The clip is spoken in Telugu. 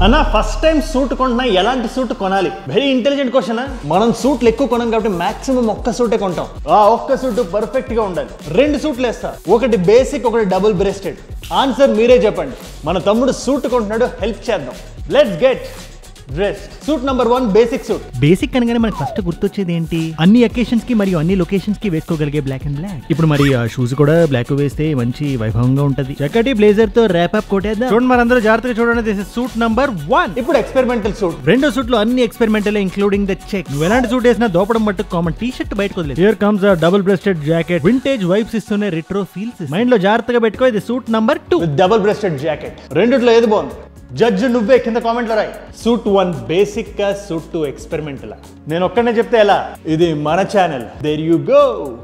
అన్న ఫస్ట్ టైం సూట్ కొంటున్నా ఎలాంటి సూట్ కొనాలి వెరీ ఇంటెలిజెంట్ క్వశ్చన్ మనం సూట్లు ఎక్కువ కొనం కాబట్టి మాక్సిమం ఒక్క సూటే కొంటాం ఆ ఒక్క సూట్ పర్ఫెక్ట్ గా ఉండాలి రెండు సూట్లు వేస్తా ఒకటి బేసిక్ ఒకటి డబుల్ బ్రెస్టెడ్ ఆన్సర్ మీరే చెప్పండి మన తమ్ముడు సూట్ కొంటున్నాడు హెల్ప్ చేద్దాం let's get dress suit number one basic suit basic అనగానే మనకి ఫస్ట్ గుర్తొచ్చేది ఏంటి అన్ని అకేషన్స్ కి మరియు అన్ని లొకేషన్స్ కి వేసుకోగలిగే బ్లాక్ అండ్ బ్లాక్ ఇప్పుడు మరి ఆ షూస్ కూడా బ్లాక్ వేస్తే మంచి వైభవంగా ఉంటది చక్కటి బ్లేజర్ తో ర్యాప్ అప్ కొట్టేద్దాం చూడండి మనందరూ జాగ్రత్తగా చూడండి దిస్ సూట్ నంబర్ వన్ ఇప్పుడు ఎక్స్పెరిమెంటల్ సూట్ రెండో సూట్ లో అన్ని ఎక్స్పెరిమెంటల్ ఇంక్లూడింగ్ ద చెక్ నువ్వు ఎలాంటి సూట్ వేసినా దోపడం మట్టు కామన్ టీ షర్ట్ బయటకు వదిలేదు here comes double breasted jacket vintage vibes ఇస్తూనే రిట్రో ఫీల్స్ మైండ్ లో జాగ్రత్తగా పెట్టుకో ఇది suit number two with double breasted jacket రెండిట్లో ఏది బాగుంది జడ్జ్ నువ్వే కింద కామెంట్లో రాయి సూట్ వన్ బేసిక్ గా సూట్ టూ ఎక్స్పెరిమెంటల్ నేను ఒక్కడనే చెప్తే ఎలా ఇది మన ఛానల్ దేర్ యు గో